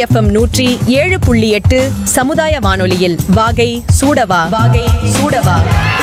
FM நூற்றி ஏழு புள்ளி எட்டு சமுதாய வானொலியில் வாகை சூடவா வாகை சூடவா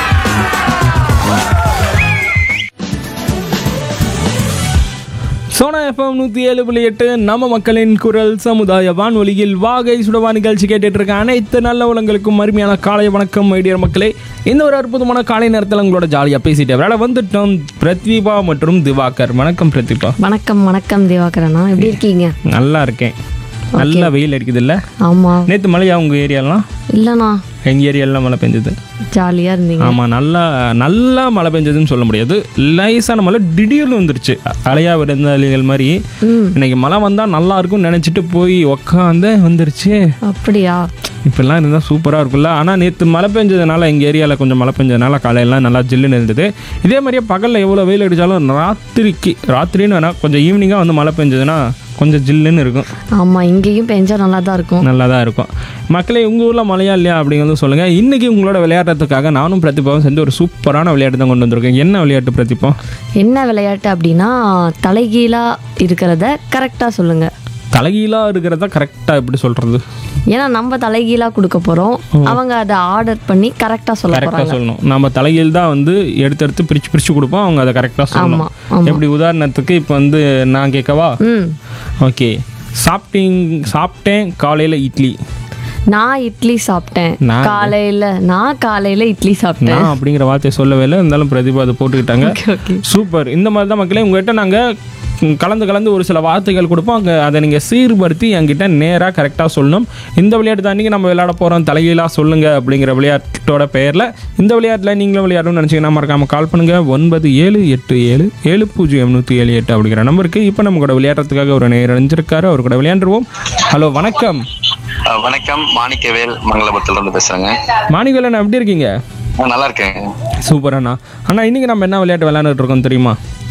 சோனா எஃப்எம் நூற்றி ஏழு புள்ளி எட்டு நம்ம மக்களின் குரல் சமுதாய வானொலியில் வாகை சுடவா நிகழ்ச்சி கேட்டுட்டு இருக்க அனைத்து நல்ல உலங்களுக்கும் அருமையான காலை வணக்கம் ஐடியர் மக்களே இந்த ஒரு அற்புதமான காலை நேரத்தில் உங்களோட ஜாலியாக பேசிட்டு வேலை வந்துட்டோம் பிரத்வீபா மற்றும் திவாகர் வணக்கம் பிரத்வீபா வணக்கம் வணக்கம் திவாகரண்ணா எப்படி இருக்கீங்க நல்லா இருக்கேன் நல்ல வெயில் அடிக்குது இல்லை ஆமா நேற்று மழையா உங்கள் ஏரியாலாம் இல்லைண்ணா எங்கள் ஏரியாலாம் மழை பெஞ்சது ஜாலியா இருந்தீங்க ஆமாம் நல்லா நல்லா மழை பெஞ்சதுன்னு சொல்ல முடியாது லேசான மழை திடீர்னு வந்துருச்சு அலையா விருந்தாளிகள் மாதிரி இன்னைக்கு மழை வந்தால் நல்லா இருக்கும்னு நினச்சிட்டு போய் உக்காந்து வந்துருச்சு அப்படியா இப்படிலாம் இருந்தால் சூப்பராக இருக்கும்ல ஆனால் நேற்று மழை பெஞ்சதுனால எங்கள் ஏரியாவில் கொஞ்சம் மழை பெஞ்சதுனால காலையெல்லாம் நல்லா ஜில்லுன்னு இருந்தது இதே மாதிரியே பகலில் எவ்வளோ வெயில் அடித்தாலும் ராத்திரிக்கு ராத்திரின்னு வேணால் கொஞ்சம் ஈவினிங்காக வந்து மழை பெஞ்சதுன்னா கொஞ்சம் ஜில்லுன்னு இருக்கும் ஆமா இங்கேயும் பெஞ்சா நல்லா தான் இருக்கும் நல்லா தான் இருக்கும் மக்களே உங்கள் ஊரில் மழையா இல்லையா அப்படிங்கிறது சொல்லுங்கள் இன்றைக்கி உங்களோட விளையாடுறதுக்காக நானும் பிரதிபாவும் சேர்ந்து ஒரு சூப்பரான விளையாட்டு தான் கொண்டு வந்திருக்கேன் என்ன விளையாட்டு பிரதிபா என்ன விளையாட்டு அப்படின்னா தலைகீழா இருக்கிறத கரெக்டா சொல்லுங்க தலைகீழாக இருக்கிறத கரெக்டாக எப்படி சொல்கிறது ஏன்னா நம்ம தலைகீழா கொடுக்க போறோம் அவங்க அதை ஆர்டர் பண்ணி கரெக்டா சொல்ல கரெக்டாக போறாங்க சொல்லணும் நம்ம தலைகீழ் தான் வந்து எடுத்து எடுத்து பிரித்து பிரித்து கொடுப்போம் அவங்க அதை கரெக்டாக சொல்லணும் ஆமா, ஆமா. எப்படி உதாரணத்துக்கு இப்போ வந்து நான் கேட்கவா ம் ஓகே சாப்பிட்டீங் சாப்பிட்டேன் காலையில் இட்லி நான் இட்லி சாப்பிட்டேன் நான் காலையில நான் காலையில இட்லி சாப்பிட்டேன் நான் அப்படிங்கிற வார்த்தையை சொல்லவே இல்லை இருந்தாலும் பிரதிபா அதை போட்டுக்கிட்டாங்க ஓகே சூப்பர் இந்த மாதிரி தான் மக்களே உங்கள்கிட்ட நாங்கள் கலந்து கலந்து ஒரு சில வார்த்தைகள் கொடுப்போம் அங்கே அதை நீங்கள் சீர்படுத்தி என்கிட்ட நேராக கரெக்டாக சொல்லணும் இந்த விளையாட்டு தான் இன்றைக்கி நம்ம விளையாட போகிறோம் தலைகீழாக சொல்லுங்கள் அப்படிங்கிற விளையாட்டோட பெயரில் இந்த விளையாட்டில் நீங்களும் விளையாடணும்னு நினச்சிங்கன்னா மறக்காமல் கால் பண்ணுங்கள் ஒன்பது ஏழு எட்டு ஏழு ஏழு பூஜ்ஜியம் நூற்றி ஏழு எட்டு அப்படிங்கிற நம்பருக்கு இப்போ நம்ம கூட விளையாடுறதுக்காக ஒரு நேரம் அணிஞ்சிருக்காரு அவர் கூட விளையாண்டுருவோம் ஹலோ வணக்கம் அஹ் வணக்கம் மாணிக்கவேல் மங்களபுரத்துல இருந்து பேசுறேங்க மாணிகலன் எப்படி இருக்கீங்க நான் நல்லா இருக்கேன் சூப்பர் அண்ணா அண்ணா இன்றைக்கி நம்ம என்ன விளையாட்டு விளையாண்டுட்டு இருக்கோம் தெரியுமா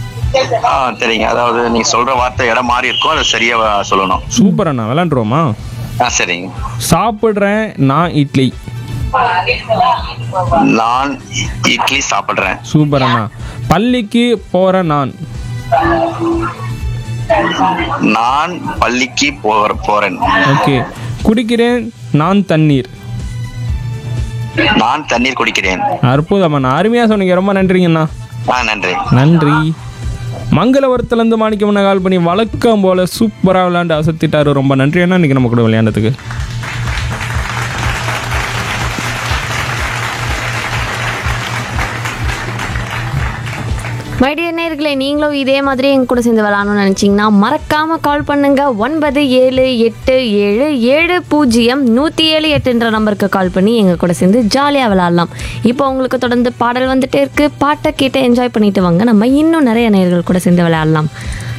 ஆ சரிங்க அதாவது நீங்க சொல்ற வார்த்தை இடம் மாறி இருக்கும் அதை சரியா வ- சொல்லணும் சூப்பர் அண்ணா விளையாண்டுருவோமா ஆ சரிங்க சாப்பிட்றேன் நான் இட்லி நான் இட்லி சாப்பிடுறேன் சூப்பர் அண்ணா பள்ளிக்கு போற நான் நான் பள்ளிக்கு போற போறேன் ஓகே குடிக்கிறேன் நான் தண்ணீர் நான் தண்ணீர் குடிக்கிறேன் அற்புதம் அண்ணா அருமையாக சொன்னீங்க ரொம்ப நன்றிங்கண்ணா ஆ நன்றி நன்றி மங்களபுரத்துலேருந்து மாணிக்கம் அண்ணா கால் பண்ணி வழக்கம் போல் சூப்பராக விளையாண்டு அசத்திட்டாரு ரொம்ப நன்றி அண்ணா இன்றைக்கி நம்ம கூட விளையாண்டதுக்கு மைடிய நேர்களே நீங்களும் இதே மாதிரி எங்க கூட சேர்ந்து விளாடணும்னு நினச்சிங்கன்னா மறக்காம கால் பண்ணுங்க ஒன்பது ஏழு எட்டு ஏழு ஏழு பூஜ்ஜியம் நூற்றி ஏழு எட்டுன்ற நம்பருக்கு கால் பண்ணி எங்க கூட சேர்ந்து ஜாலியாக விளாட்லாம் இப்போ உங்களுக்கு தொடர்ந்து பாடல் வந்துட்டே இருக்கு பாட்டை கேட்டு என்ஜாய் பண்ணிட்டு வாங்க நம்ம இன்னும் நிறைய நேர்கள் கூட சேர்ந்து விளையாடலாம்